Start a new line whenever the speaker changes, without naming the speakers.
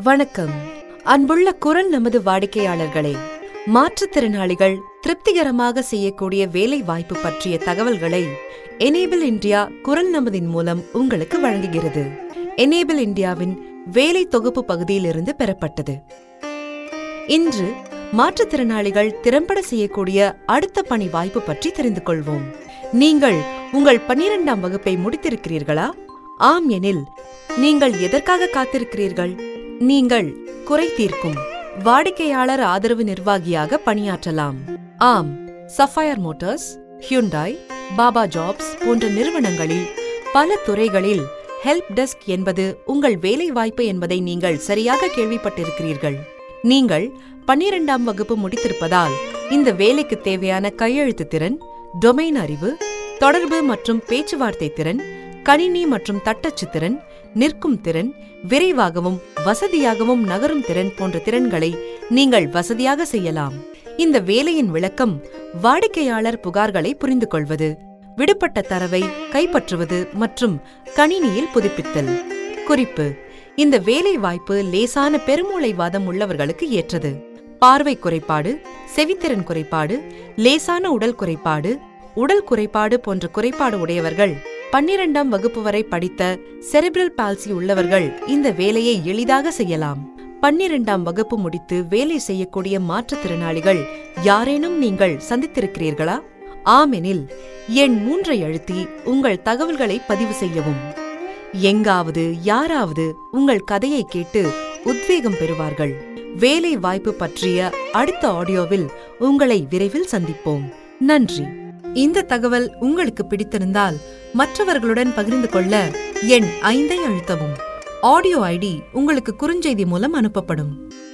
வணக்கம் அன்புள்ள குரல் நமது வாடிக்கையாளர்களே மாற்றுத்திறனாளிகள் திருப்திகரமாக செய்யக்கூடிய வேலை வாய்ப்பு பற்றிய தகவல்களை எனேபிள் இந்தியா குரல் நமதின் மூலம் உங்களுக்கு வழங்குகிறது எனேபிள் இந்தியாவின் வேலை தொகுப்பு பகுதியிலிருந்து பெறப்பட்டது இன்று மாற்றுத்திறனாளிகள் திறம்பட செய்யக்கூடிய அடுத்த பணி வாய்ப்பு பற்றி தெரிந்து கொள்வோம் நீங்கள் உங்கள் பன்னிரெண்டாம் வகுப்பை முடித்திருக்கிறீர்களா ஆம் எனில் நீங்கள் எதற்காக காத்திருக்கிறீர்கள் நீங்கள் குறை தீர்க்கும் வாடிக்கையாளர் ஆதரவு நிர்வாகியாக பணியாற்றலாம் ஆம் Sapphire Motors Hyundai Baba jobs போன்ற நிறுவனங்களில் பல துறைகளில் ஹெல்ப் டெஸ்க் என்பது உங்கள் வேலை வாய்ப்பு என்பதை நீங்கள் சரியாக கேள்விப்பட்டிருக்கிறீர்கள் நீங்கள் பன்னிரெண்டாம் வகுப்பு முடித்திருப்பதால் இந்த வேலைக்கு தேவையான கையெழுத்து திறன் டொமைன் அறிவு தொடர்பு மற்றும் பேச்சுவார்த்தை திறன் கணினி மற்றும் தட்டச்சு திறன் நிற்கும் திறன் விரைவாகவும் வசதியாகவும் நகரும் திறன் போன்ற திறன்களை நீங்கள் வசதியாக செய்யலாம் இந்த வேலையின் விளக்கம் வாடிக்கையாளர் புகார்களை புரிந்து கொள்வது விடுபட்ட தரவை கைப்பற்றுவது மற்றும் கணினியில் புதுப்பித்தல் குறிப்பு இந்த வேலை வாய்ப்பு லேசான பெருமூளைவாதம் உள்ளவர்களுக்கு ஏற்றது பார்வை குறைபாடு செவித்திறன் குறைபாடு லேசான உடல் குறைபாடு உடல் குறைபாடு போன்ற குறைபாடு உடையவர்கள் பன்னிரெண்டாம் வகுப்பு வரை படித்த செரிப்ரல் பால்சி உள்ளவர்கள் இந்த வேலையை எளிதாக செய்யலாம் பன்னிரெண்டாம் வகுப்பு முடித்து வேலை செய்யக்கூடிய மாற்றுத்திறனாளிகள் யாரேனும் நீங்கள் சந்தித்திருக்கிறீர்களா ஆமெனில் எண் மூன்றை அழுத்தி உங்கள் தகவல்களை பதிவு செய்யவும் எங்காவது யாராவது உங்கள் கதையை கேட்டு உத்வேகம் பெறுவார்கள் வேலை வாய்ப்பு பற்றிய அடுத்த ஆடியோவில் உங்களை விரைவில் சந்திப்போம் நன்றி இந்த தகவல் உங்களுக்கு பிடித்திருந்தால் மற்றவர்களுடன் பகிர்ந்து கொள்ள எண் ஐந்தை அழுத்தவும் ஆடியோ ஐடி உங்களுக்கு குறுஞ்செய்தி மூலம் அனுப்பப்படும்